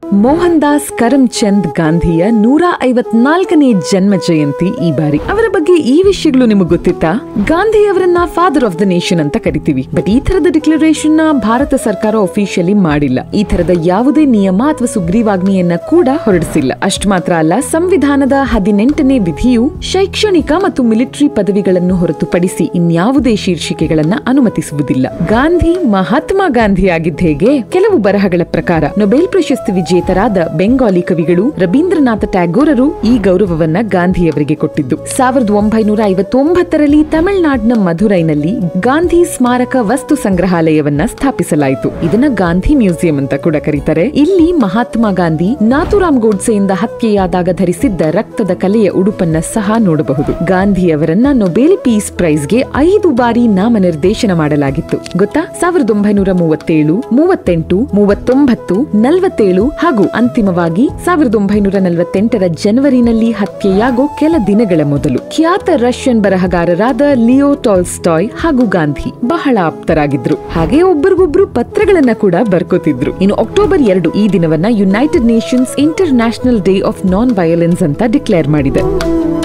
ಮೋಹನ್ ದಾಸ್ ಕರಮ್ಚಂದ್ ಗಾಂಧಿಯ ನೂರ ಐವತ್ನಾಲ್ಕನೇ ಜನ್ಮ ಜಯಂತಿ ಈ ಬಾರಿ ಅವರ ಬಗ್ಗೆ ಈ ವಿಷಯಗಳು ನಿಮಗೆ ಗೊತ್ತಿತ್ತಾ ಗಾಂಧಿ ಅವರನ್ನ ಫಾದರ್ ಆಫ್ ದ ನೇಷನ್ ಅಂತ ಕರಿತೀವಿ ಬಟ್ ಈ ತರದ ಡಿಕ್ಲರೇಷನ್ ನ ಭಾರತ ಸರ್ಕಾರ ಅಫಿಷಿಯಲಿ ಮಾಡಿಲ್ಲ ಈ ತರದ ಯಾವುದೇ ನಿಯಮ ಅಥವಾ ಸುಗ್ರೀವಾಜ್ಞೆಯನ್ನ ಕೂಡ ಹೊರಡಿಸಿಲ್ಲ ಅಷ್ಟು ಮಾತ್ರ ಅಲ್ಲ ಸಂವಿಧಾನದ ಹದಿನೆಂಟನೇ ವಿಧಿಯು ಶೈಕ್ಷಣಿಕ ಮತ್ತು ಮಿಲಿಟರಿ ಪದವಿಗಳನ್ನು ಹೊರತುಪಡಿಸಿ ಇನ್ಯಾವುದೇ ಶೀರ್ಷಿಕೆಗಳನ್ನ ಅನುಮತಿಸುವುದಿಲ್ಲ ಗಾಂಧಿ ಮಹಾತ್ಮ ಗಾಂಧಿ ಆಗಿದ್ದ ಹೇಗೆ ಕೆಲವು ಬರಹಗಳ ಪ್ರಕಾರ ನೊಬೆಲ್ ಪ್ರಶಸ್ತಿ ವಿಜೇತರಾದ ಬೆಂಗಾಲಿ ಕವಿಗಳು ರವೀಂದ್ರನಾಥ ಟ್ಯಾಗೋರರು ಈ ಗೌರವವನ್ನ ಗಾಂಧಿಯವರಿಗೆ ಕೊಟ್ಟಿದ್ದು ಸಾವಿರದ ಒಂಬೈನೂರ ಐವತ್ತೊಂಬತ್ತರಲ್ಲಿ ತಮಿಳುನಾಡಿನ ಮಧುರೈನಲ್ಲಿ ಗಾಂಧಿ ಸ್ಮಾರಕ ವಸ್ತು ಸಂಗ್ರಹಾಲಯವನ್ನ ಸ್ಥಾಪಿಸಲಾಯಿತು ಇದನ್ನ ಗಾಂಧಿ ಮ್ಯೂಸಿಯಂ ಅಂತ ಕೂಡ ಕರೀತಾರೆ ಇಲ್ಲಿ ಮಹಾತ್ಮ ಗಾಂಧಿ ನಾಥುರಾಮ್ ಗೋಡ್ಸೆಯಿಂದ ಹತ್ಯೆಯಾದಾಗ ಧರಿಸಿದ್ದ ರಕ್ತದ ಕಲೆಯ ಉಡುಪನ್ನ ಸಹ ನೋಡಬಹುದು ಗಾಂಧಿ ಅವರನ್ನ ನೊಬೆಲ್ ಪೀಸ್ ಪ್ರೈಸ್ಗೆ ಐದು ಬಾರಿ ನಾಮನಿರ್ದೇಶನ ಮಾಡಲಾಗಿತ್ತು ಗೊತ್ತಾ ಸಾವಿರದ ಒಂಬೈನೂರ ಮೂವತ್ತೇಳು ಮೂವತ್ತೆಂಟು ಮೂವತ್ತೊಂಬತ್ತು ನಲವತ್ತೇಳು ಹಾಗೂ ಅಂತಿಮವಾಗಿ ಸಾವಿರದ ಒಂಬೈನೂರ ನಲವತ್ತೆಂಟರ ಜನವರಿನಲ್ಲಿ ಹತ್ಯೆಯಾಗೋ ಕೆಲ ದಿನಗಳ ಮೊದಲು ಖ್ಯಾತ ರಷ್ಯನ್ ಬರಹಗಾರರಾದ ಲಿಯೋ ಟಾಲ್ಸ್ಟಾಯ್ ಹಾಗೂ ಗಾಂಧಿ ಬಹಳ ಆಪ್ತರಾಗಿದ್ರು ಹಾಗೆ ಒಬ್ಬರಿಗೊಬ್ರು ಪತ್ರಗಳನ್ನ ಕೂಡ ಬರ್ಕೋತಿದ್ರು ಇನ್ನು ಅಕ್ಟೋಬರ್ ಎರಡು ಈ ದಿನವನ್ನ United Nations international day of non violence ಅಂತ ಡಿಕ್ಲೇರ್ ಮಾಡಿದೆ